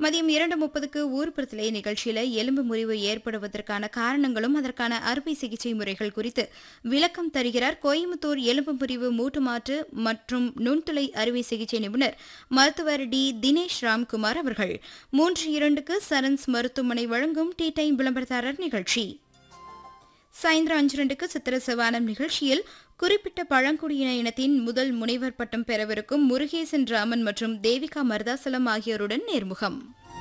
மதியம் இரண்டு முப்பதுக்கு ஊர்புறத்திலே நிகழ்ச்சியில எலும்பு முறிவு ஏற்படுவதற்கான காரணங்களும் அதற்கான அறுவை சிகிச்சை முறைகள் குறித்து விளக்கம் தருகிறார் கோயம்புத்தூர் எலும்பு முறிவு மூட்டு மாற்று மற்றும் நுண்துளை அறுவை சிகிச்சை நிபுணர் மருத்துவர் டி தினேஷ் ராம்குமார் அவர்கள் மூன்று இரண்டுக்கு சரன்ஸ் மருத்துவமனை வழங்கும் டீ டைம் விளம்பரதாரர் நிகழ்ச்சி சாயந்திரம் அஞ்சு ரெண்டுக்கு சித்திர சிவானம் நிகழ்ச்சியில் குறிப்பிட்ட பழங்குடியின இனத்தின் முதல் முனைவர் பட்டம் பெறவிருக்கும் முருகேசன் ராமன் மற்றும் தேவிகா மருதாசலம் ஆகியோருடன் நேர்முகம்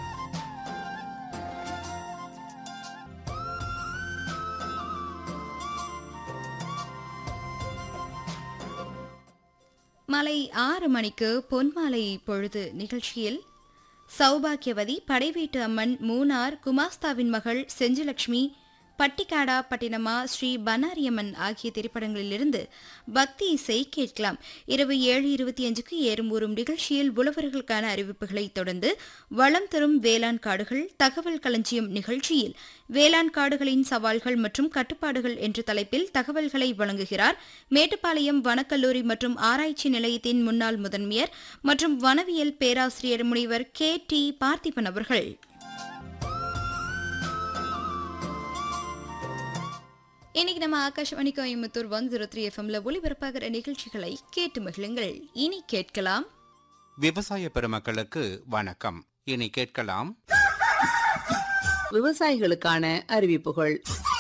மாலை ஆறு மணிக்கு பொன்மாலை பொழுது நிகழ்ச்சியில் சௌபாக்கியவதி படைவீட்டு அம்மன் மூனார் குமாஸ்தாவின் மகள் செஞ்சுலட்சுமி பட்டிக்காடா பட்டினமா ஸ்ரீ பனாரியம்மன் ஆகிய திரைப்படங்களிலிருந்து பக்தி இசை கேட்கலாம் இரவு ஏழு இருபத்தி அஞ்சுக்கு ஏறும் ஊறும் நிகழ்ச்சியில் உழவர்களுக்கான அறிவிப்புகளை தொடர்ந்து வளம் தரும் வேளாண் காடுகள் தகவல் களஞ்சியம் நிகழ்ச்சியில் வேளாண் காடுகளின் சவால்கள் மற்றும் கட்டுப்பாடுகள் என்ற தலைப்பில் தகவல்களை வழங்குகிறார் மேட்டுப்பாளையம் வனக்கல்லூரி மற்றும் ஆராய்ச்சி நிலையத்தின் முன்னாள் முதன்மையர் மற்றும் வனவியல் பேராசிரியர் முனைவர் கே டி பார்த்திபன் அவர்கள் இன்னைக்கு நம்ம Akashvani Coimbatore one zero three எஃப்எம்ல ஒளிபரப்பாகிற நிகழ்ச்சிகளை கேட்டு மகிழுங்கள் இனி கேட்கலாம் விவசாய பெருமக்களுக்கு வணக்கம் இனி கேட்கலாம் விவசாயிகளுக்கான அறிவிப்புகள்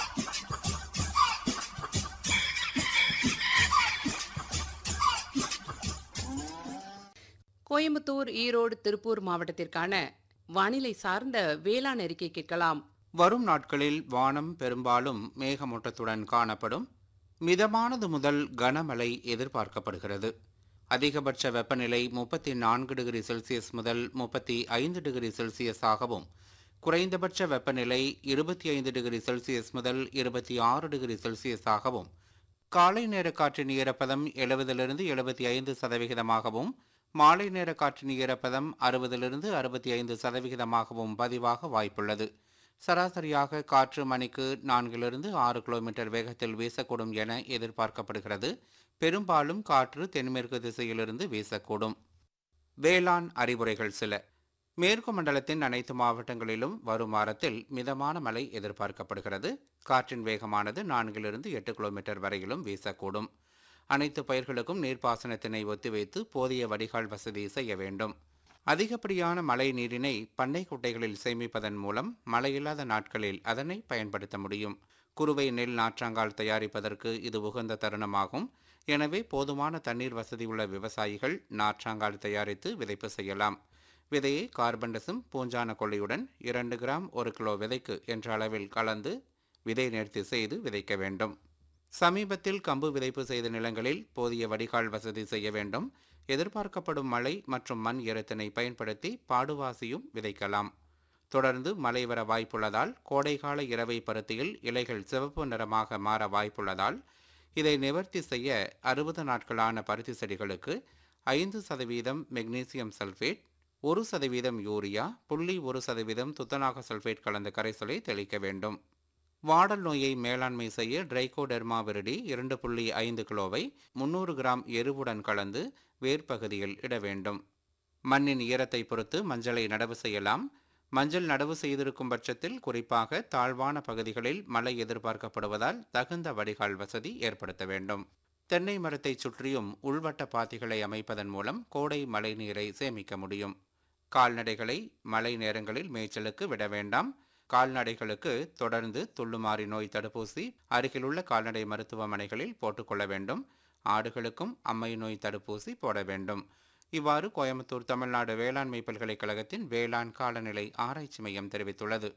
கோயம்புத்தூர் ஈரோடு திருப்பூர் மாவட்டத்திற்கான வானிலை சார்ந்த வேளாண் அறிக்கை கேட்கலாம் வரும் நாட்களில் வானம் பெரும்பாலும் மேகமூட்டத்துடன் காணப்படும் மிதமானது முதல் கனமழை எதிர்பார்க்கப்படுகிறது அதிகபட்ச வெப்பநிலை முப்பத்தி நான்கு டிகிரி செல்சியஸ் முதல் முப்பத்தி ஐந்து டிகிரி செல்சியஸாகவும் குறைந்தபட்ச வெப்பநிலை இருபத்தி ஐந்து டிகிரி செல்சியஸ் முதல் இருபத்தி ஆறு டிகிரி செல்சியஸாகவும் காலை நேர காற்றின் ஈரப்பதம் எழுபதிலிருந்து எழுபத்தி ஐந்து சதவிகிதமாகவும் மாலை நேர காற்றின் ஈரப்பதம் அறுபதிலிருந்து அறுபத்தி ஐந்து சதவிகிதமாகவும் பதிவாக வாய்ப்புள்ளது சராசரியாக காற்று மணிக்கு நான்கிலிருந்து ஆறு கிலோமீட்டர் வேகத்தில் வீசக்கூடும் என எதிர்பார்க்கப்படுகிறது பெரும்பாலும் காற்று தென்மேற்கு திசையிலிருந்து வீசக்கூடும் வேளாண் அறிவுரைகள் சில மேற்கு மண்டலத்தின் அனைத்து மாவட்டங்களிலும் வரும் வாரத்தில் மிதமான மழை எதிர்பார்க்கப்படுகிறது காற்றின் வேகமானது நான்கிலிருந்து எட்டு கிலோமீட்டர் வரையிலும் வீசக்கூடும் அனைத்து பயிர்களுக்கும் நீர்ப்பாசனத்தினை ஒத்திவைத்து போதிய வடிகால் வசதி செய்ய வேண்டும் அதிகப்படியான மழை நீரினை பண்ணை குட்டைகளில் சேமிப்பதன் மூலம் மழையில்லாத நாட்களில் அதனை பயன்படுத்த முடியும் குறுவை நெல் நாற்றாங்கால் தயாரிப்பதற்கு இது உகந்த தருணமாகும் எனவே போதுமான தண்ணீர் வசதி உள்ள விவசாயிகள் நாற்றாங்கால் தயாரித்து விதைப்பு செய்யலாம் விதையை கார்பன்டசும் பூஞ்சான கொள்ளையுடன் இரண்டு கிராம் ஒரு கிலோ விதைக்கு என்ற அளவில் கலந்து விதை நேர்த்தி செய்து விதைக்க வேண்டும் சமீபத்தில் கம்பு விதைப்பு செய்த நிலங்களில் போதிய வடிகால் வசதி செய்ய வேண்டும் எதிர்பார்க்கப்படும் மழை மற்றும் மண் ஈரத்தினை பயன்படுத்தி பாடுவாசியும் விதைக்கலாம் தொடர்ந்து மழை வர வாய்ப்புள்ளதால் கோடைகால இரவை பருத்தியில் இலைகள் சிவப்பு நிறமாக மாற வாய்ப்புள்ளதால் இதை நிவர்த்தி செய்ய அறுபது நாட்களான பருத்தி செடிகளுக்கு ஐந்து சதவீதம் மெக்னீசியம் சல்ஃபேட் ஒரு சதவீதம் யூரியா புள்ளி ஒரு சதவீதம் துத்தநாக சல்ஃபேட் கலந்த கரைசலை தெளிக்க வேண்டும் வாடல் நோயை மேலாண்மை செய்ய ட்ரைகோடெர்மா விரிடி இரண்டு புள்ளி ஐந்து கிலோவை முன்னூறு கிராம் எருவுடன் கலந்து வேர்ப்பகுதியில் இட வேண்டும் மண்ணின் ஈரத்தை பொறுத்து மஞ்சளை நடவு செய்யலாம் மஞ்சள் நடவு செய்திருக்கும் பட்சத்தில் குறிப்பாக தாழ்வான பகுதிகளில் மழை எதிர்பார்க்கப்படுவதால் தகுந்த வடிகால் வசதி ஏற்படுத்த வேண்டும் தென்னை மரத்தை சுற்றியும் உள்வட்ட பாத்திகளை அமைப்பதன் மூலம் கோடை மழை நீரை சேமிக்க முடியும் கால்நடைகளை மழை நேரங்களில் மேய்ச்சலுக்கு விட வேண்டாம் கால்நடைகளுக்கு தொடர்ந்து துள்ளுமாறி நோய் தடுப்பூசி அருகிலுள்ள கால்நடை மருத்துவமனைகளில் போட்டுக்கொள்ள வேண்டும் ஆடுகளுக்கும் அம்மை நோய் தடுப்பூசி போட வேண்டும் இவ்வாறு கோயம்புத்தூர் தமிழ்நாடு வேளாண்மை பல்கலைக்கழகத்தின் வேளாண் காலநிலை ஆராய்ச்சி மையம் தெரிவித்துள்ளது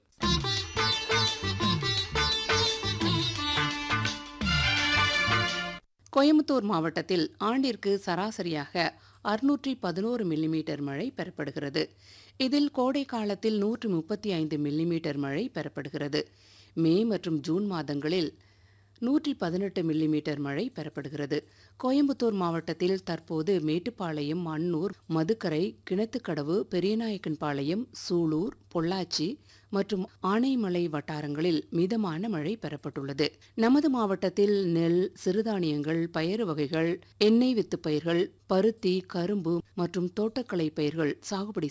கோயம்புத்தூர் மாவட்டத்தில் ஆண்டிற்கு சராசரியாக அறுநூற்றி பதினோரு மில்லிமீட்டர் மழை பெறப்படுகிறது இதில் கோடை காலத்தில் நூற்று முப்பத்தி ஐந்து மில்லிமீட்டர் மழை பெறப்படுகிறது மே மற்றும் ஜூன் மாதங்களில் நூற்றி பதினெட்டு மில்லிமீட்டர் மழை பெறப்படுகிறது கோயம்புத்தூர் மாவட்டத்தில் தற்போது மேட்டுப்பாளையம் அன்னூர் மதுக்கரை கிணத்துக்கடவு பெரியநாயக்கன்பாளையம் சூலூர் பொள்ளாச்சி மற்றும் ஆனைமலை வட்டாரங்களில் மிதமான மழை பெறப்பட்டுள்ளது நமது மாவட்டத்தில் நெல் சிறுதானியங்கள் பயறு வகைகள் எண்ணெய் வித்து பயிர்கள் பருத்தி கரும்பு மற்றும் தோட்டக்கலை பயிர்கள் சாகுபடி